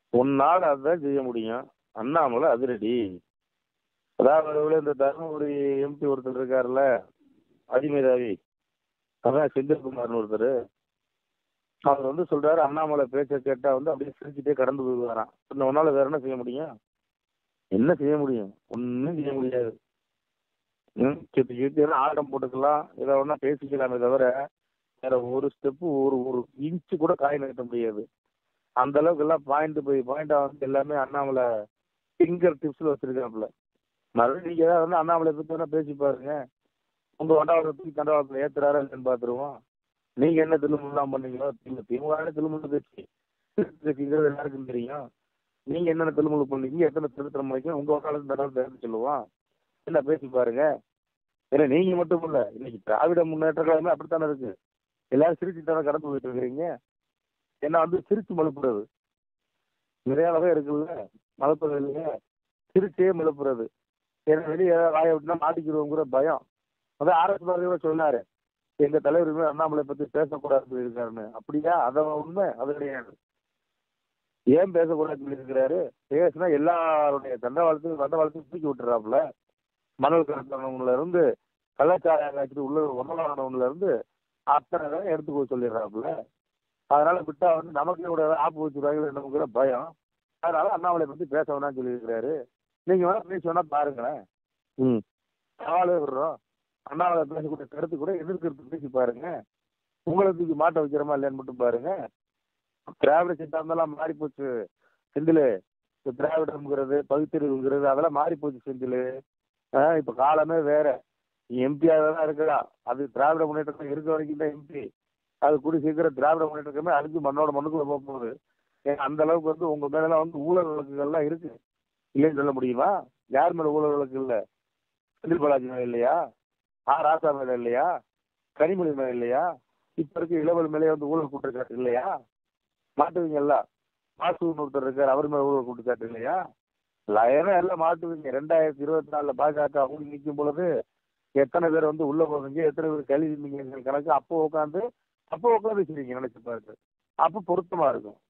உன்னால் அதுதான் செய்ய முடியும் அண்ணாமலை அதிரடி அதாவது இந்த தருமபுரி எம்பி ஒருத்தர் இருக்காருல்ல அதிமேதாவி அதான் செந்தில்குமார்னு ஒருத்தர் அவர் வந்து சொல்றாரு அண்ணாமலை பேச்சை கேட்டா வந்து அப்படியே சிரிச்சுட்டே கடந்து போயிடுவாராம் இந்த உன்னால வேற என்ன செய்ய முடியும் என்ன செய்ய முடியும் ஒன்றும் செய்ய முடியாது ம் சித்தி சித்தி ஆட்டம் போட்டுக்கலாம் இதை ஒன்றா பேசிக்கலாமே தவிர வேற ஒரு ஸ்டெப்பு ஒரு ஒரு இன்ச்சு கூட காய் நகர்த்த முடியாது அந்த அளவுக்கு எல்லாம் பாயிண்ட் போய் பாயிண்டா வந்து எல்லாமே அண்ணாமலை ஃபிங்கர் டிப்ஸ்ல வச்சிருக்காப்புல மறுபடியும் நீங்க ஏதாவது வந்து அண்ணாமலை பத்தி வேணா பேசி பாருங்க உங்க வண்டாவளத்தை தூக்கி தண்டவாளத்தில் ஏத்துறாரா இல்லைன்னு பாத்துருவோம் நீங்க என்ன திருமணம் பண்ணீங்களோ திமுக திமுக திருமணம் கட்சி கட்சிங்கிறது எல்லாருக்கும் தெரியும் நீங்க என்னென்ன திருமணம் பண்ணீங்க எத்தனை திருத்தம் பண்ணிக்க உங்க வக்காலத்து தண்டவாளத்தை எடுத்து சொல்லுவோம் என்ன பேசி பாருங்க ஏன்னா நீங்க மட்டும் இல்ல இன்னைக்கு திராவிட முன்னேற்ற கழகமே அப்படித்தானே இருக்கு எல்லாரும் சிரிச்சு தானே கடந்து போயிட்டு இருக்கிறீங்க என்ன வந்து சிரிச்சு மழுப்புறது நிறைய வகை இருக்குல்ல மழுப்புறது இல்லைங்க சிரிச்சே மழுப்புறது ஏன்னா வெளியே வாய விட்டுனா மாட்டிக்கிறோங்கிற பயம் அதான் ஆர்எஸ் பாரதி கூட சொன்னாரு எங்க தலைவர் இனிமே அண்ணாமலை பத்தி பேசக்கூடாதுன்னு சொல்லியிருக்காருன்னு அப்படியா அதை உண்மை அது கிடையாது ஏன் பேசக்கூடாதுன்னு சொல்லியிருக்கிறாரு பேசுனா எல்லாருடைய தண்டவாளத்துக்கு தண்டவாளத்துக்கு தூக்கி விட்டுறாப்புல மணல் கடத்தவங்கள இருந்து கள்ளச்சாராய காய்ச்சி உள்ள உணவானவங்கள இருந்து அத்தனை பேரும் எடுத்துக்க சொல்லிடுறாப்புல அதனால விட்டா வந்து நமக்கு கூட ஆப்பு வச்சுருவாங்க நமக்கு பயம் அதனால அண்ணாமலை பத்தி பேச வேணாம்னு சொல்லியிருக்கிறாரு நீங்க வேணா பேசி வேணா பாருங்களேன் ம் சவாலே விடுறோம் அண்ணாமலை பேசக்கூடிய கருத்து கூட எதிர்க்கிறது பேசி பாருங்க உங்களை தூக்கி மாட்ட வைக்கிறோமா இல்லையான்னு மட்டும் பாருங்க திராவிட சித்தாந்தெல்லாம் மாறி போச்சு செந்தில் இந்த திராவிடம்ங்கிறது பகுத்தறிவுங்கிறது அதெல்லாம் மாறி போச்சு செந்தில் இப்போ காலமே வேற நீ எம்பியாக தான் இருக்கா அது திராவிட முன்னேற்றம் இருக்க வரைக்கும் தான் எம்பி அது கூடி சீக்கிரம் திராவிட முன்னேற்றமே அழிஞ்சு மண்ணோட மண்ணுக்குள்ள போக போகுது ஏன்னா அந்த அளவுக்கு வந்து உங்க மேலாம் வந்து ஊழல் வழக்குகள்லாம் இருக்கு இல்லைன்னு சொல்ல முடியுமா யார் மேல ஊழல் வழக்கு இல்லை செந்தில் பாலாஜி மேல இல்லையா ஆ ராசா மேல இல்லையா கனிமொழி மேல இல்லையா இப்ப இருக்க இளவல் மேலே வந்து ஊழல் குற்றச்சாட்டு இல்லையா மாட்டுவீங்கல்ல மாசுன்னு ஒருத்தர் இருக்கார் அவர் மேல ஊழல் குற்றச்சாட்டு இல்லையா லயனா எல்லாம் மாட்டுவீங்க ரெண்டாயிரத்தி இருபத்தி நாலுல பாஜக ஊழி நிற்கும் பொழுது எத்தனை பேர் வந்து உள்ள போவீங்க எத்தனை பேர் கல்வி கணக்கு அப்போ உட்காந்து அப்போ உட்காந்து வச்சிருக்கீங்க நினைச்சு பாருங்க அப்போ பொருத்தமா இருக்கும்